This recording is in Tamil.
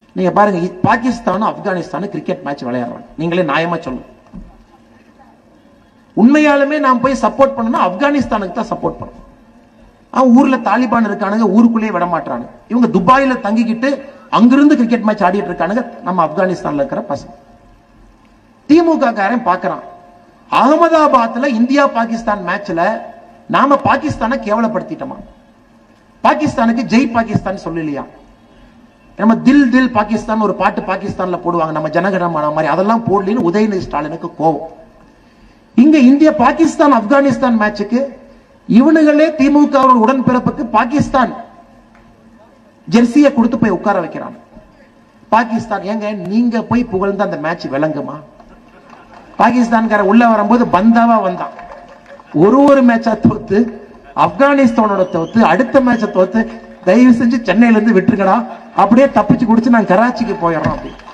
நீங்க பாருங்க இ- பாகிஸ்தானும் ஆப்கானிஸ்தானும் கிரிக்கெட் மேட்ச் விளையாடுறாங்க நீங்களே நியாயமா சொல்லுங்க உண்மையாலுமே நாம் போய் சப்போர்ட் பண்ணணும் ஆப்கானிஸ்தானுக்கு தான் சப்போர்ட் பண்ணணும் அவன் ஊர்ல தாலிபான் இருக்கானுங்க ஊருக்குள்ளேயே விட மாட்டானுங்க இவங்க துபாயில தங்கிக்கிட்டு அங்கிருந்து கிரிக்கெட் மேட்ச் ஆடிட்டு இருக்கானுங்க நம்ம ஆப்கானிஸ்தான்ல இருக்கிற பசங்க திமுக காரன் பாக்குறான் அகமதாபாத்ல இந்தியா பாகிஸ்தான் மேட்ச்ல நாம பாகிஸ்தானை கேவலப்படுத்திட்டோமா பாகிஸ்தானுக்கு ஜெய் பாகிஸ்தான் சொல்லலையா நம்ம தில் தில் பாகிஸ்தான் ஒரு பாட்டு பாகிஸ்தான்ல போடுவாங்க நம்ம ஜனகணமான மாதிரி அதெல்லாம் போடலின்னு உதயநிதி ஸ்டாலினுக்கு கோவம் இங்க இந்திய பாகிஸ்தான் ஆப்கானிஸ்தான் மேட்சுக்கு இவனுங்களே திமுக உடன்பிறப்புக்கு பாகிஸ்தான் ஜெர்சியை கொடுத்து போய் உட்கார வைக்கிறான் பாகிஸ்தான் ஏங்க நீங்க போய் புகழ்ந்த அந்த மேட்ச் விளங்குமா பாகிஸ்தான்கார உள்ள வரும்போது பந்தாவா வந்தான் ஒரு ஒரு மேட்சா தோத்து ஆப்கானிஸ்தானோட தோத்து அடுத்த மேட்சை தோத்து தயவு செஞ்சு சென்னையில இருந்து விட்டுருங்கடா அப்படியே தப்பிச்சு குடிச்சு நான் கராச்சிக்கு போயிடுறோம் அப்படி